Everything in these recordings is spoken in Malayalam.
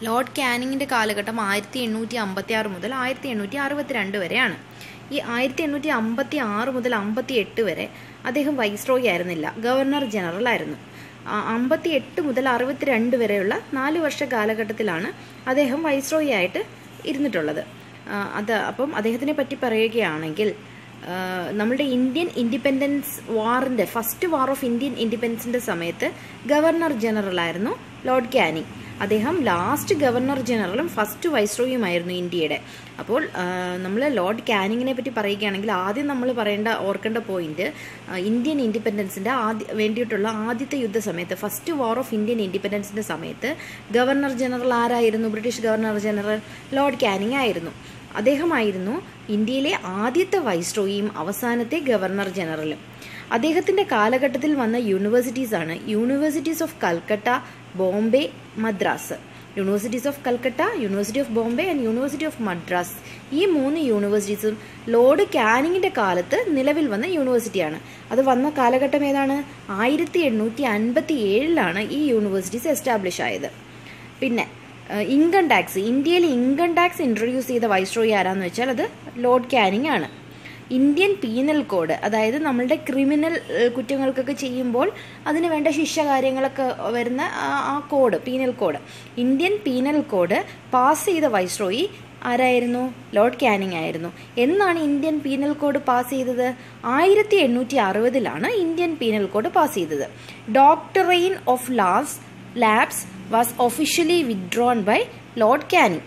ലോർഡ് കാനിങ്ങിൻ്റെ കാലഘട്ടം ആയിരത്തി എണ്ണൂറ്റി അമ്പത്തി ആറ് മുതൽ ആയിരത്തി എണ്ണൂറ്റി അറുപത്തി രണ്ട് വരെയാണ് ഈ ആയിരത്തി എണ്ണൂറ്റി അമ്പത്തി ആറ് മുതൽ അമ്പത്തി എട്ട് വരെ അദ്ദേഹം വൈസ്രോയി ആയിരുന്നില്ല ഗവർണർ ജനറൽ ആയിരുന്നു അമ്പത്തി എട്ട് മുതൽ അറുപത്തിരണ്ട് വരെയുള്ള നാല് വർഷ കാലഘട്ടത്തിലാണ് അദ്ദേഹം വൈസ്രോയി ആയിട്ട് ഇരുന്നിട്ടുള്ളത് ആ, അത് അപ്പം അദ്ദേഹത്തിനെ പറ്റി പറയുകയാണെങ്കിൽ ആ, നമ്മുടെ ഇന്ത്യൻ ഇൻഡിപെൻഡൻസ് വാറിൻ്റെ ഫസ്റ്റ് വാർ ഓഫ് ഇന്ത്യൻ ഇൻഡിപെൻഡൻസിൻ്റെ സമയത്ത് ഗവർണർ ജനറലായിരുന്നു ലോർഡ് കാനിങ് അദ്ദേഹം ലാസ്റ്റ് ഗവർണർ ജനറലും ഫസ്റ്റ് വൈസ്രോയുമായിരുന്നു ഇന്ത്യയുടെ അപ്പോൾ നമ്മൾ ലോർഡ് കാനിങ്ങിനെ പറ്റി പറയുകയാണെങ്കിൽ ആദ്യം നമ്മൾ പറയേണ്ട ഓർക്കേണ്ട പോയിന്റ് ഇന്ത്യൻ ഇൻഡിപെൻഡൻസിൻ്റെ ആദ്യ വേണ്ടിയിട്ടുള്ള ആദ്യത്തെ യുദ്ധ സമയത്ത് ഫസ്റ്റ് വാർ ഓഫ് ഇന്ത്യൻ ഇൻഡിപെൻഡൻസിൻ്റെ സമയത്ത് ഗവർണർ ജനറൽ ആരായിരുന്നു British governor general Lord Canning ആയിരുന്നു അദ്ദേഹമായിരുന്നു ഇന്ത്യയിലെ ആദ്യത്തെ വൈസ്രോയിയും അവസാനത്തെ ഗവർണർ ജനറലും അദ്ദേഹത്തിൻ്റെ കാലഘട്ടത്തിൽ വന്ന യൂണിവേഴ്സിറ്റീസ് ആണ് universities of Calcutta Bombay Madras universities of Calcutta university of Bombay and university of Madras ഈ മൂന്ന് യൂണിവേഴ്സിറ്റീസും ലോർഡ് കാനിങ്ങിൻ്റെ കാലത്ത് നിലവിൽ വന്ന യൂണിവേഴ്സിറ്റിയാണ് അത് വന്ന കാലഘട്ടം ഏതാണ് ആയിരത്തി എണ്ണൂറ്റി അൻപത്തി ഏഴിലാണ് ഈ യൂണിവേഴ്സിറ്റീസ് എസ്റ്റാബ്ലിഷ് ആയത് പിന്നെ ഇൻകം ടാക്സ് ഇന്ത്യയിൽ ഇൻകം ടാക്സ് ഇൻട്രൊഡ്യൂസ് ചെയ്ത വൈസ്രോയി ആരാന്ന് വെച്ചാൽ അത് ലോർഡ് കാനിങ് ആണ് ഇന്ത്യൻ പീനൽ കോഡ് അതായത് നമ്മളുടെ ക്രിമിനൽ ഏഹ്, കുറ്റങ്ങൾക്കൊക്കെ ചെയ്യുമ്പോൾ അതിന് വേണ്ട ശിക്ഷ കാര്യങ്ങളൊക്കെ വരുന്ന ആ- ആ code penal code Indian penal code pass ചെയ്ത വൈസ്രോയി ആരായിരുന്നു ലോർഡ് കാനിങ് ആയിരുന്നു എന്നാണ് ഇന്ത്യൻ പീനൽ കോഡ് പാസ് ചെയ്തത് ആയിരത്തി എണ്ണൂറ്റി അറുപതിലാണ് ഇന്ത്യൻ പീനൽ കോഡ് പാസ് ചെയ്തത് doctrine of lapse lapse was officially withdrawn by Lord Canning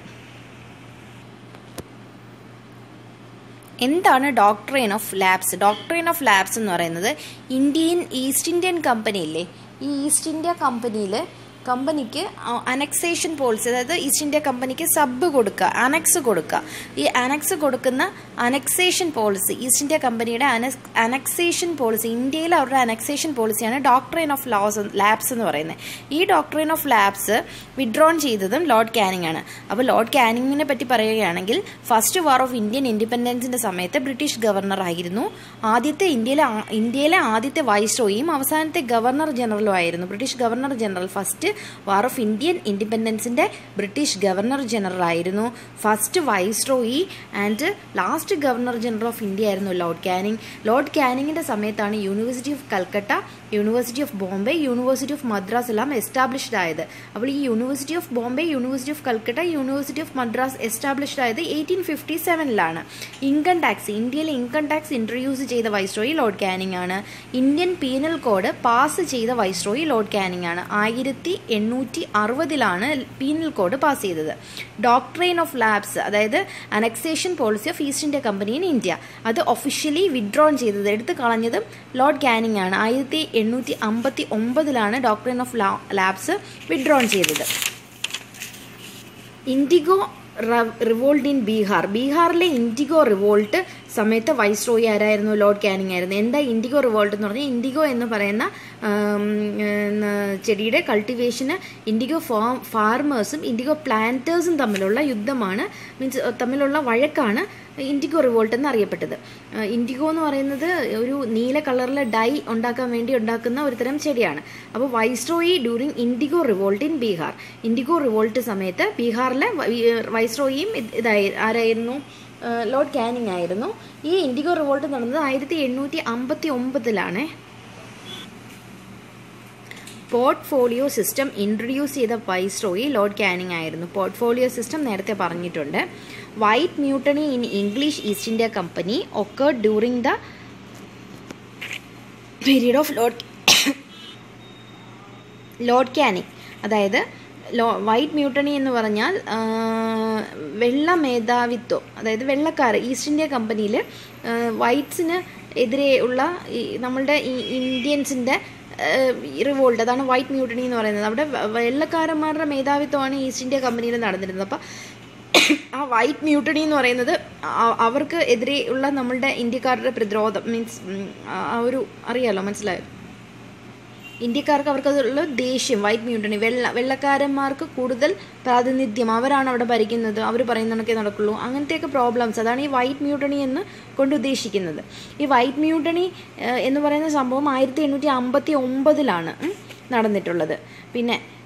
എന്താണ് doctrine of lapse doctrine of lapse എന്ന് പറയുന്നത് ഇന്ത്യൻ ഈസ്റ്റ് ഇന്ത്യൻ കമ്പനി ഇല്ലേ ഈ ഈസ്റ്റ് ഇന്ത്യ കമ്പനിയിൽ കമ്പനിക്ക് അനക്സേഷൻ പോളിസി അതായത് ഈസ്റ്റ് ഇന്ത്യ കമ്പനിക്ക് സബ് കൊടുക്കുക അനക്സ് കൊടുക്കുക ഈ അനക്സ് കൊടുക്കുന്ന അനക്സേഷൻ പോളിസി ഈസ്റ്റ് ഇന്ത്യ കമ്പനിയുടെ അനക്സേഷൻ പോളിസി ഇന്ത്യയിൽ അവരുടെ അനക്സേഷൻ പോളിസിയാണ് ഡോക്ട്രൈൻ ഓഫ് ലോസ് ലാബ്സ് എന്ന് പറയുന്നത് ഈ ഡോക്ട്രൈൻ ഓഫ് ലാബ്സ് വിഡ്രോൺ ചെയ്തതും ലോർഡ് കാനിങ് ആണ് അപ്പോൾ ലോർഡ് കാനിങ്ങിനെ പറ്റി പറയുകയാണെങ്കിൽ ഫസ്റ്റ് വാർ ഓഫ് ഇന്ത്യൻ ഇൻഡിപെൻഡൻസിന്റെ സമയത്ത് ബ്രിട്ടീഷ് ഗവർണർ ആയിരുന്നു ആദ്യത്തെ ഇന്ത്യയിലെ ആ- ഇന്ത്യയിലെ ആദ്യത്തെ വൈസ്രോയും അവസാനത്തെ ഗവർണർ ജനറലും ആയിരുന്നു British governor general first war of Indian ഇൻഡിപെൻഡൻസിന്റെ ബ്രിട്ടീഷ് ഗവർണർ ജനറൽ ആയിരുന്നു first viceroy and last governor general of India ആയിരുന്നു ലോർഡ് കാനിങ് ലോർഡ് കാനിങ്ങിന്റെ സമയത്താണ് university of Calcutta university of Bombay university of Madras എല്ലാം എസ്റ്റാബ്ലിഷ്ഡ് ആയത് അപ്പോൾ ഈ university of Bombay university of Calcutta university of Madras established ആയത് എയ്റ്റീൻ ഫിഫ്റ്റി സെവനിലാണ് ഇൻകം ടാക്സ് ഇന്ത്യയിലെ ഇൻകം ടാക്സ് ഇൻട്രൊഡ്യൂസ് ചെയ്ത വൈസ്രോയി ലോർഡ് കാനിങ് ആണ് ഇന്ത്യൻ പീനൽ കോഡ് പാസ് ചെയ്ത വൈസ്രോയി ലോർഡ് കാനിങ് ആണ് ആയിരത്തി എണ്ണൂറ്റി അറുപതിലാണ് പീനൽ കോഡ് പാസ് ചെയ്തത് ഡോക്ട്രൈൻ ഓഫ് ലാബ്സ് അതായത് annexation policy of East India company in India അത് ഒഫീഷ്യലി വിഡ്രോൺ ചെയ്തത് എടുത്തു കളഞ്ഞതും ലോർഡ് കാനിങ് ആണ് ആയിരത്തി എണ്ണൂറ്റി അമ്പത്തി ഒമ്പതിലാണ് ഡോക്ട്രൈൻ ഓഫ് ലാബ്സ് വിഡ്രോൺ ചെയ്തത് ഇൻഡിഗോ റിവോൾട്ട് ഇൻ ബീഹാർ ബീഹാറിലെ ഇൻഡിഗോ റിവോൾട്ട് സമയത്ത് വൈസ്രോയി ആരായിരുന്നു ലോർഡ് കാനിങ് ആയിരുന്നു എന്താ ഇൻഡിഗോ റിവോൾട്ട് എന്ന് പറഞ്ഞാൽ ഇൻഡിഗോ എന്ന് പറയുന്ന ആം, ഉം, ചെടിയുടെ കൾട്ടിവേഷന് ഇൻഡിഗോ ഫാം ഫാർമേഴ്സും ഇൻഡിഗോ പ്ലാന്റേഴ്സും തമ്മിലുള്ള യുദ്ധമാണ് മീൻസ് തമ്മിലുള്ള വഴക്കാണ് ഇൻഡിഗോ റിവോൾട്ട് എന്ന് അറിയപ്പെട്ടത് ആ, ഇൻഡിഗോ എന്ന് പറയുന്നത് ഒരു നീല കളറിലെ ഡൈ ഉണ്ടാക്കാൻ വേണ്ടി ഉണ്ടാക്കുന്ന ഒരു തരം ചെടിയാണ് അപ്പോൾ viceroy during indigo revolt in Bihar indigo revolt സമയത്ത് ബീഹാറിലെ വൈ- വൈസ്രോയിയും ഇത് ഇതായി ആരായിരുന്നു ആ, ലോർഡ് കാനിങ് ആയിരുന്നു ഈ ഇൻഡിഗോ റിവോൾട്ട് നടന്നത് ആയിരത്തി എണ്ണൂറ്റി അമ്പത്തി ഒമ്പതിലാണ് പോർട്ട്ഫോളിയോ സിസ്റ്റം ഇൻട്രൊഡ്യൂസ് ചെയ്ത വൈസ്രോയി ലോർഡ് കാനിങ് ആയിരുന്നു പോർട്ട്ഫോളിയോ സിസ്റ്റം നേരത്തെ പറഞ്ഞിട്ടുണ്ട് white mutiny in English East India company ഒക്കെ during the period of Lord Lord Canning അതായത് ലോ വൈറ്റ് മ്യൂട്ടണി എന്ന് പറഞ്ഞാൽ ആ, വെള്ള മേധാവിത്വം അതായത് വെള്ളക്കാർ ഈസ്റ്റ് ഇന്ത്യ കമ്പനിയിൽ വൈറ്റ്സിന് എതിരെ ഉള്ള ഈ നമ്മളുടെ ഈ ഇന്ത്യൻസിൻ്റെ റിവോൾട്ട് അതാണ് വൈറ്റ് മ്യൂട്ടണി എന്ന് പറയുന്നത് അവിടെ വെ- വെള്ളക്കാരന്മാരുടെ മേധാവിത്വമാണ് ഈസ്റ്റ് ഇന്ത്യ കമ്പനിയിൽ നടന്നിരുന്നത് അപ്പം ആ വൈറ്റ് മ്യൂട്ടണി എന്ന് പറയുന്നത് അ- അവർക്ക് എതിരെ ഉള്ള നമ്മളുടെ ഇന്ത്യക്കാരുടെ പ്രതിരോധം മീൻസ് ആ ഒരു അറിയാലോ മനസ്സിലായോ ഇന്ത്യക്കാർക്ക് അവർക്കതുള്ള ദേഷ്യം വൈറ്റ് മ്യൂട്ടണി വെള്ള വെള്ളക്കാരന്മാർക്ക് കൂടുതൽ പ്രാതിനിധ്യം അവരാണ് അവിടെ ഭരിക്കുന്നത് അവർ പറയുന്നതൊക്കെ നടക്കുള്ളൂ അങ്ങനത്തെയൊക്കെ പ്രോബ്ലംസ് അതാണ് ഈ വൈറ്റ് മ്യൂട്ടണി എന്ന് കൊണ്ട് ഉദ്ദേശിക്കുന്നത് ഈ വൈറ്റ് മ്യൂട്ടണി ഏഹ്, എന്ന് പറയുന്ന സംഭവം ആയിരത്തി എണ്ണൂറ്റി അമ്പത്തി ഒമ്പതിലാണ് ഉം, നടന്നിട്ടുള്ളത് പിന്നെ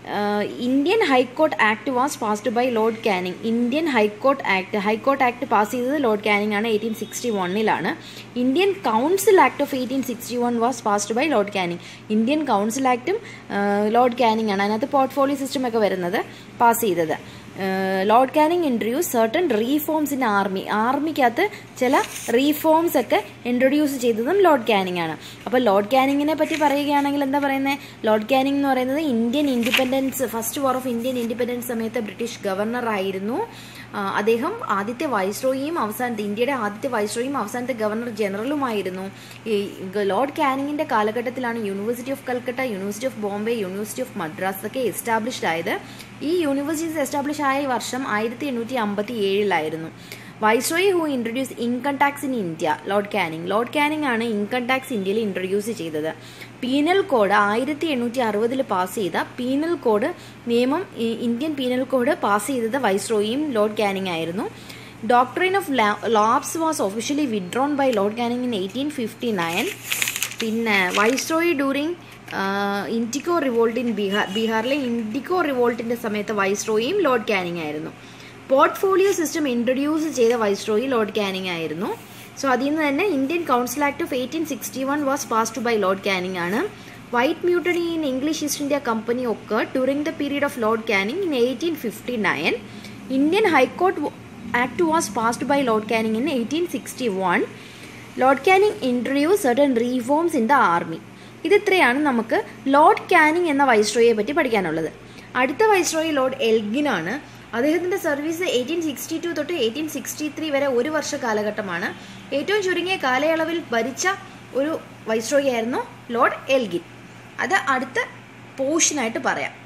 Indian high court act was passed by Lord Canning Indian high court act high court act pass ചെയ്തത് ലോർഡ് കാനിങ് ആണ് എയ്റ്റീൻ സിക്സ്റ്റി വണ്ണിലാണ് Indian council act of eighteen sixty one was passed by Lord Canning Indian council ആക്ടും ലോർഡ് കാനിങ് ആണ് അതിനകത്ത് പോർട്ട്ഫോളിയോ സിസ്റ്റം ഒക്കെ വരുന്നത് പാസ് ചെയ്തത് Lord Canning introduce certain reforms in army ആർമിക്കകത്ത് ചില റീഫോംസ് ഒക്കെ ഇൻട്രൊഡ്യൂസ് ചെയ്തതും ലോർഡ് കാനിങ് ആണ് അപ്പോൾ ലോർഡ് കാനിങ്ങിനെ പറ്റി പറയുകയാണെങ്കിൽ എന്താ പറയുന്നത് ലോർഡ് കാനിങ് എന്ന് പറയുന്നത് Indian independence first war of Indian independence സമയത്ത് ബ്രിട്ടീഷ് ഗവർണർ ആയിരുന്നു അദ്ദേഹം ആദ്യത്തെ വൈസ്രോയിയും അവസാനത്തെ ഇന്ത്യയുടെ ആദ്യത്തെ വൈസ്രോയിയും അവസാനത്തെ ഗവർണർ ജനറലുമായിരുന്നു ഈ ലോർഡ് കാനിങ്ങിന്റെ കാലഘട്ടത്തിലാണ് university of Calcutta university of Bombay university of Madras ഒക്കെ എസ്റ്റാബ്ലിഷ്ഡ് ആയത് ഈ യൂണിവേഴ്സിറ്റീസ് എസ്റ്റാബ്ലിഷ് ആയ വർഷം ആയിരത്തി എണ്ണൂറ്റി അമ്പത്തി ഏഴിലായിരുന്നു viceroy who introduce income tax in India Lord Canning Lord Canning ആണ് ഇൻകം ടാക്സ് ഇന്ത്യയിൽ ഇൻട്രൊഡ്യൂസ് ചെയ്തത് പീനൽ കോഡ് ആയിരത്തി എണ്ണൂറ്റി അറുപതിൽ പാസ് ചെയ്ത പീനൽ കോഡ് നിയമം ഇന്ത്യൻ പീനൽ കോഡ് പാസ് ചെയ്തത് വൈസ്രോയിയും ലോർഡ് കാനിങ് ആയിരുന്നു doctrine of lapse was officially withdrawn by Lord Canning in eighteen fifty nine പിന്നെ viceroy during indigo revolt in Bihar ബീഹാറിലെ ഇൻഡിക്കോ റിവോൾട്ടിന്റെ സമയത്ത് വൈസ്രോയിയും ലോർഡ് കാനിങ് ആയിരുന്നു പോർട്ട്ഫോളിയോ സിസ്റ്റം ഇൻട്രൊഡ്യൂസ് ചെയ്ത വൈസ്രോയി ലോർഡ് കാനിങ് ആയിരുന്നു സോ അതിൽ നിന്ന് തന്നെ Indian council act of eighteen sixty one was passed by Lord Canning ആണ് white mutiny in English East India company ഒക്കെ during the period of Lord Canning in eighteen fifty nine Indian high court act was passed by Lord Canning in eighteen sixty one Lord Canning introduce certain reforms in the army ഇതിത്രയാണ് നമുക്ക് ലോർഡ് കാനിങ് എന്ന വൈസ്രോയെ പറ്റി പഠിക്കാനുള്ളത് അടുത്ത വൈസ്രോയി ലോർഡ് എൽഗിനാണ് അദ്ദേഹത്തിൻ്റെ സർവീസ് എയ്റ്റീൻ സിക്സ്റ്റി ടു തൊട്ട് എയ്റ്റീൻ സിക്സ്റ്റി ത്രീ വരെ ഒരു വർഷ കാലഘട്ടമാണ് ഏറ്റവും ചുരുങ്ങിയ കാലയളവിൽ ഭരിച്ച ഒരു വൈസ്രോയി ആയിരുന്നു ലോർഡ് എൽഗിൻ അത് അടുത്ത പോർഷനായിട്ട് പറയാം